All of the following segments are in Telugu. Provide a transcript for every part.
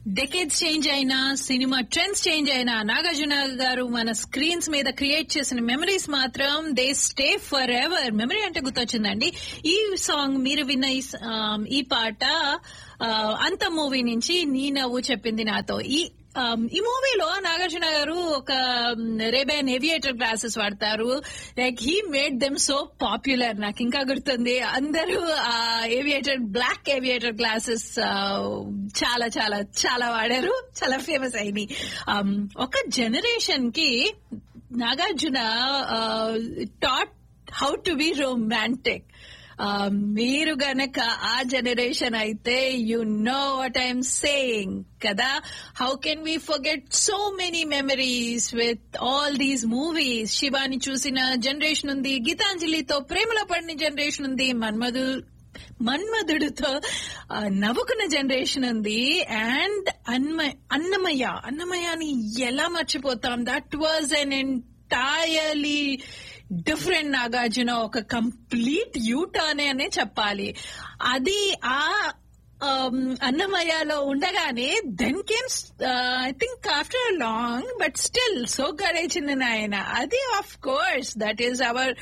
డెకేడ్స్ చేంజ్ అయినా సినిమా ట్రెండ్స్ చేంజ్ అయినా నాగార్జున గారు మన స్క్రీన్స్ మీద క్రియేట్ చేసిన మెమరీస్ మాత్రం they stay forever memory అంటే గుర్తొచ్చిందండి ఈ సాంగ్ మీరు విన్న ఈ స- ఆ, ఈ పాట ఆ, అంత మూవీ నుంచి నీ నవ్వు చెప్పింది నాతో ఈ um, ఈ మూవీలో నాగార్జున గారు ఒక రేబెన్ ఏవియేటర్ గ్లాసెస్ వాడతారు like he made them so popular నాకు ఇంకా గుర్తుంది అందరూ ఆ ఏవియేటర్ బ్లాక్ ఏవియేటర్ గ్లాసెస్ చాలా చాలా చాలా వాడారు చాలా ఫేమస్ అయింది Um, ఒక జనరేషన్ కి Nagarjuna taught how to be romantic మీరు గనక ఆ జనరేషన్ అయితే you know what I'm saying కదా how can we forget so many memories with all these movies శివాని చూసిన జనరేషన్ ఉంది గీతాంజలితో ప్రేమలో పడిన జనరేషన్ ఉంది మన్మధు మన్మధుడితో ఆ, నవ్వుకున్న జనరేషన్ ఉంది అండ్ అన్మ అన్నమయ్య అన్నమయ్యని ఎలా మర్చిపోతాం that was an entirely different Nagarjuna ఒక కంప్లీట్ యూటర్న్ అనే చెప్పాలి అది ఆ um, అన్నమయ్యలో ఉండగానే then came I think after long but still so గడేచింది నాయన అది of course that is our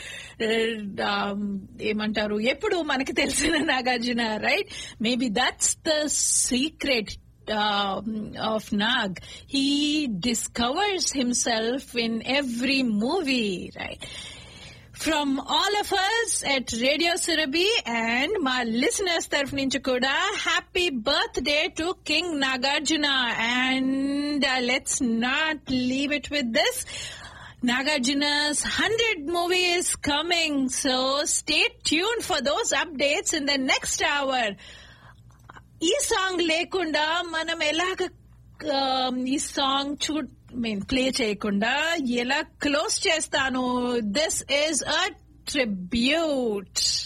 ఏమంటారు ఎప్పుడు మనకి తెలిసిన Nagarjuna right maybe that's the secret um, of Nag. He discovers himself in every movie, right? From all of us at Radio Surabhi and my listeners taraf nunchi kuda happy birthday to King Nagarjuna and uh, let's not leave it with this. Nagarjuna's 100 movie is coming, so stay tuned for those updates in the next hour. ఈ సాంగ్ లేకుండా మనం ఎలాగ ఆ, ఈ సాంగ్ చూ మీన్ ప్లే చేయకుండా ఎలా క్లోజ్ చేస్తాను దిస్ ఈజ్ అ ట్రిబ్యూట్